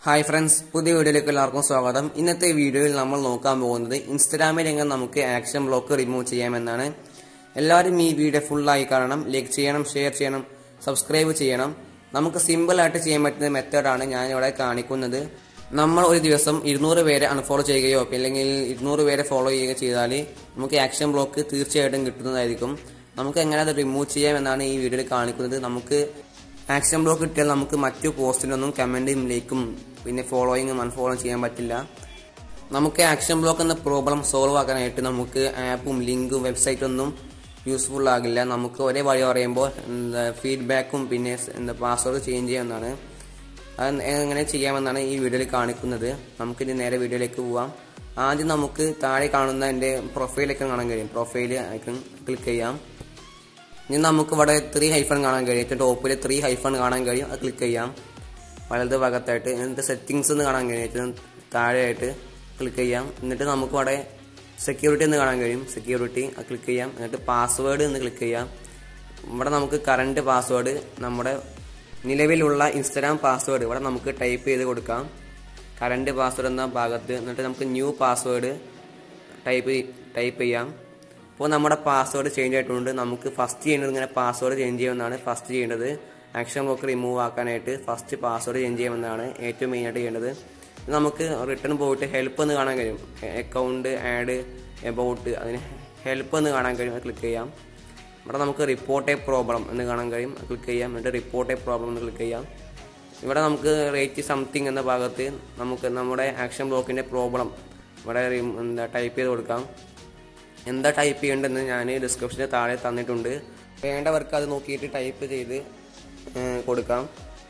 hi friends പുതിയ വീഡിയോയിലേക്ക് എല്ലാവർക്കും സ്വാഗതം ഇന്നത്തെ വീഡിയോയിൽ നമ്മൾ നോക്കാൻ പോകുന്നത് ഇൻസ്റ്റഗ്രാമിൽ എങ്ങനെ നമുക്ക് ആക്ഷൻ ബ്ലോക്ക് റിമൂവ് ചെയ്യാമെന്നാണ് എല്ലാവരും ഈ വീഡിയോ ഫുള്ളായി കാണണം ലൈക്ക് ചെയ്യണം ഷെയർ ചെയ്യണം സബ്സ്ക്രൈബ് ചെയ്യണം നമുക്ക് സിമ്പിൾ ആയിട്ട് ചെയ്യാൻ പറ്റുന്ന മെത്തേഡാണ് ഞാൻ ഇവിടെ കാണിക്കുന്നത് നമ്മൾ ഒരു ദിവസം ഇരുന്നൂറ് പേരെ അൺഫോളോ ചെയ്യുകയോ അല്ലെങ്കിൽ ഇരുന്നൂറ് പേരെ ഫോളോ ചെയ്യുകയോ ചെയ്താൽ നമുക്ക് ആക്ഷൻ ബ്ലോക്ക് തീർച്ചയായിട്ടും കിട്ടുന്നതായിരിക്കും നമുക്ക് എങ്ങനെ അത് റിമൂവ് ചെയ്യാമെന്നാണ് ഈ വീഡിയോയിൽ കാണിക്കുന്നത് നമുക്ക് ആക്ഷൻ ബ്ലോക്ക് കിട്ടിയാൽ നമുക്ക് മറ്റു പോസ്റ്റിനൊന്നും കമന്റും ലൈക്കും പിന്നെ ഫോളോയിങ്ങും അൺഫോളോയും ചെയ്യാൻ പറ്റില്ല നമുക്ക് ആക്ഷൻ ബ്ലോക്ക് എന്ന പ്രോബ്ലം സോൾവ് ആക്കാനായിട്ട് നമുക്ക് ആപ്പും ലിങ്കും വെബ്സൈറ്റും ഒന്നും യൂസ്ഫുൾ ആകില്ല നമുക്ക് ഒരേ വഴി പറയുമ്പോൾ എന്താ ഫീഡ്ബാക്കും പിന്നെ എന്താ പാസ്വേഡ് ചേഞ്ച് ചെയ്യാമെന്നാണ് അത് എങ്ങനെ ചെയ്യാമെന്നാണ് ഈ വീഡിയോയിൽ കാണിക്കുന്നത് നമുക്കിനി നേരെ വീഡിയോയിലേക്ക് പോവാം ആദ്യം നമുക്ക് താഴെ കാണുന്ന എൻ്റെ പ്രൊഫൈലൊക്കെ കാണാൻ കഴിയും പ്രൊഫൈൽ ഐക്കൺ ക്ലിക്ക് ചെയ്യാം ഇനി നമുക്ക് ഇവിടെ ത്രീ ഹൈഫൺ കാണാൻ കഴിയും ഏറ്റവും ടോപ്പിൽ ത്രീ ഹൈഫൺ കാണാൻ കഴിയും അത് ക്ലിക്ക് ചെയ്യാം വലത് ഭാഗത്തായിട്ട് എന്നിട്ട് സെറ്റിങ്സ് എന്ന് കാണാൻ കഴിയും ഏറ്റവും താഴെയായിട്ട് ക്ലിക്ക് ചെയ്യാം എന്നിട്ട് നമുക്ക് ഇവിടെ സെക്യൂരിറ്റി എന്ന് കാണാൻ കഴിയും സെക്യൂരിറ്റി അത് ക്ലിക്ക് ചെയ്യാം എന്നിട്ട് പാസ്വേഡ് എന്ന് ക്ലിക്ക് ചെയ്യാം ഇവിടെ നമുക്ക് കറണ്ട് പാസ്വേഡ് നമ്മുടെ നിലവിലുള്ള ഇൻസ്റ്റാഗ്രാം പാസ്വേഡ് ഇവിടെ നമുക്ക് ടൈപ്പ് ചെയ്ത് കൊടുക്കാം കറണ്ട് പാസ്വേഡ് എന്ന ഭാഗത്ത് എന്നിട്ട് നമുക്ക് ന്യൂ പാസ്വേഡ് ടൈപ്പ് ടൈപ്പ് ചെയ്യാം ഇപ്പോൾ നമ്മുടെ പാസ്വേഡ് ചേഞ്ച് ആയിട്ടുണ്ട് നമുക്ക് ഫസ്റ്റ് ചെയ്യേണ്ടത് ഇങ്ങനെ പാസ്വേഡ് ചേഞ്ച് ചെയ്യുമെന്നാണ് ഫസ്റ്റ് ചെയ്യേണ്ടത് ആക്ഷൻ ബ്ലോക്ക് റിമൂവ് ആക്കാനായിട്ട് ഫസ്റ്റ് പാസ്വേഡ് ചേഞ്ച് ചെയ്യുമെന്നാണ് ഏറ്റവും മെയിൻ ആയിട്ട് ചെയ്യേണ്ടത് ഇത് നമുക്ക് റിട്ടേൺ പോയിട്ട് ഹെൽപ്പ് എന്ന് കാണാൻ കഴിയും അക്കൗണ്ട് ആഡ് എബൌട്ട് അതിന് ഹെൽപ്പ് എന്ന് കാണാൻ കഴിയും ക്ലിക്ക് ചെയ്യാം ഇവിടെ നമുക്ക് റിപ്പോർട്ട് എ പ്രോബ്ലം എന്ന് കാണാൻ കഴിയും ക്ലിക്ക് ചെയ്യാം എന്നിട്ട് റിപ്പോർട്ട് എ പ്രോബ്ലം എന്ന് ക്ലിക്ക് ചെയ്യാം ഇവിടെ നമുക്ക് റേറ്റ് സംതിങ് എന്ന ഭാഗത്ത് നമുക്ക് നമ്മുടെ ആക്ഷൻ ബ്ലോക്കിന്റെ പ്രോബ്ലം ഇവിടെ റിം- എന്താ ടൈപ്പ് ചെയ്ത് കൊടുക്കാം എന്താ ടൈപ്പ് ചെയ്യേണ്ടതെന്ന് ഞാൻ ഡിസ്ക്രിപ്ഷന് താഴെ തന്നിട്ടുണ്ട് വേണ്ടവർക്ക് അത് നോക്കിയിട്ട് ടൈപ്പ് ചെയ്ത് ഏഹ്, കൊടുക്കാം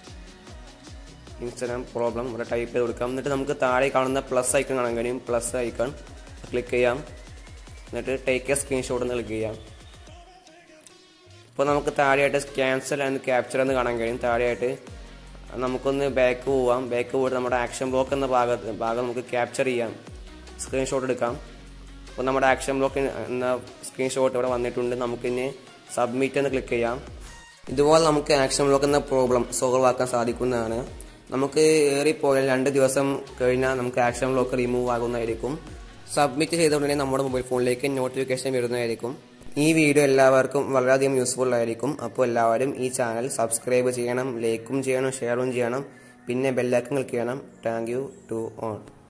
ഇൻസ്റ്റാഗ്രാം പ്രോബ്ലം ഇവിടെ ടൈപ്പ് ചെയ്ത് കൊടുക്കാം എന്നിട്ട് നമുക്ക് താഴെ കാണുന്ന പ്ലസ് ഐക്കൺ കാണാൻ കഴിയും പ്ലസ് ഐക്കൺ ക്ലിക്ക് ചെയ്യാം എന്നിട്ട് ടേക്ക് എ സ്ക്രീൻഷോട്ട് എന്ന് ക്ലിക്ക് ചെയ്യാം ഇപ്പോൾ നമുക്ക് താഴെയായിട്ട് ക്യാൻസൽ ആൻഡ് ക്യാപ്ചർ എന്ന് കാണാൻ കഴിയും താഴെയായിട്ട് നമുക്കൊന്ന് ബാക്ക് പോവാം ബാക്ക് പോയിട്ട് നമ്മുടെ ആക്ഷൻ ബ്ലോക്ക് എന്ന ഭാഗത്ത് ഭാഗം നമുക്ക് ക്യാപ്ചർ ചെയ്യാം സ്ക്രീൻഷോട്ട് എടുക്കാം അപ്പോൾ നമ്മുടെ ആക്ഷൻ ബ്ലോക്ക് എന്ന സ്ക്രീൻഷോട്ട് ഇവിടെ വന്നിട്ടുണ്ട് നമുക്കിനി സബ്മിറ്റ് എന്ന് ക്ലിക്ക് ചെയ്യാം ഇതുപോലെ നമുക്ക് ആക്ഷൻ ബ്ലോക്ക് എന്ന പ്രോബ്ലം സോൾവ് ആക്കാൻ സാധിക്കുന്നതാണ് നമുക്ക് ഏറിപ്പോയാൽ രണ്ട് ദിവസം കഴിഞ്ഞാൽ നമുക്ക് ആക്ഷൻ ബ്ലോക്ക് റിമൂവ് ആകുന്നതായിരിക്കും സബ്മിറ്റ് ചെയ്തുകൊണ്ടേ നമ്മുടെ മൊബൈൽ ഫോണിലേക്ക് നോട്ടിഫിക്കേഷൻ വരുന്നതായിരിക്കും ഈ വീഡിയോ എല്ലാവർക്കും വളരെയധികം യൂസ്ഫുൾ ആയിരിക്കും അപ്പോൾ എല്ലാവരും ഈ ചാനൽ സബ്സ്ക്രൈബ് ചെയ്യണം ലൈക്കും ചെയ്യണം ഷെയറും ചെയ്യണം പിന്നെ ബെല്ലൈക്കൺ ക്ലിക്ക് ചെയ്യണം താങ്ക് യു ടു ഓൺ